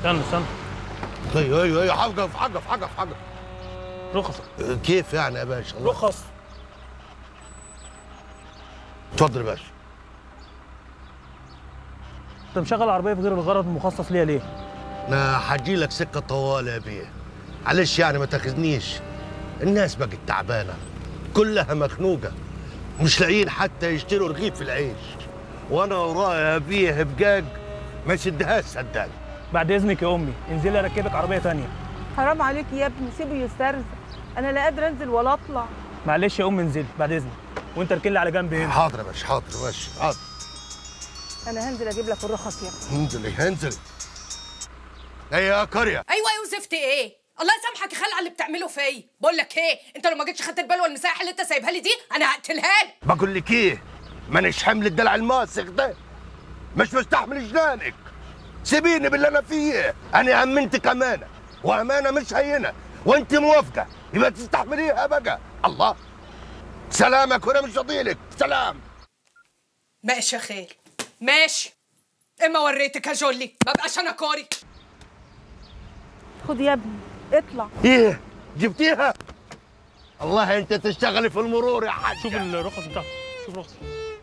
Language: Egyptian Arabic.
استنى استنى ايوه ايوه ايوه حقف حقف حقف حقف رخص أه، كيف يعني يا باشا الله رخص اتفضل يا باشا انت مشغل عربيه في غير الغرض المخصص ليها ليه؟ انا حاجي لك سكه طوال يا بيه معلش يعني ما تاخذنيش الناس بقت تعبانه كلها مخنوقه مش لاقيين حتى يشتروا رغيف العيش وانا ورايا يا بيه بقاق ما يسدهاش صدقني بعد اذنك يا امي انزلي اركبك عربيه تانية حرام عليك يا ابني سيبه يسترزق انا لا قادره انزل ولا اطلع معلش يا امي انزلي بعد اذنك وانت اركن لي على جنب هنا حاضر يا باشا حاضر ماشي حاضر انا هنزل اجيب لك الرخص يا ابني انزلي انزلي ايه يا قريه ايوه يا وزفت ايه الله يسامحك يا خال على اللي بتعمله فيا بقول لك ايه انت لو ما جيتش خدت البلوه المساحه اللي انت سايبها لي دي انا هقتلها لك بقول لك ايه مانيش حمل الدلع الماسخ ده مش مستحمل جنانك سيبيني باللي انا فيه انا امنتك امانه وامانه مش هينه وانت موافقه يبقى تستحمليها بقى الله سلامك وانا مش فضيلك سلام ماشي يا خال ماشي اما وريتك يا جولي ما بقاش انا كوري خد يا ابني اطلع ايه جبتيها الله انت تشتغلي في المرور يا حاج شوف الرخص بتاعتك شوف الرخص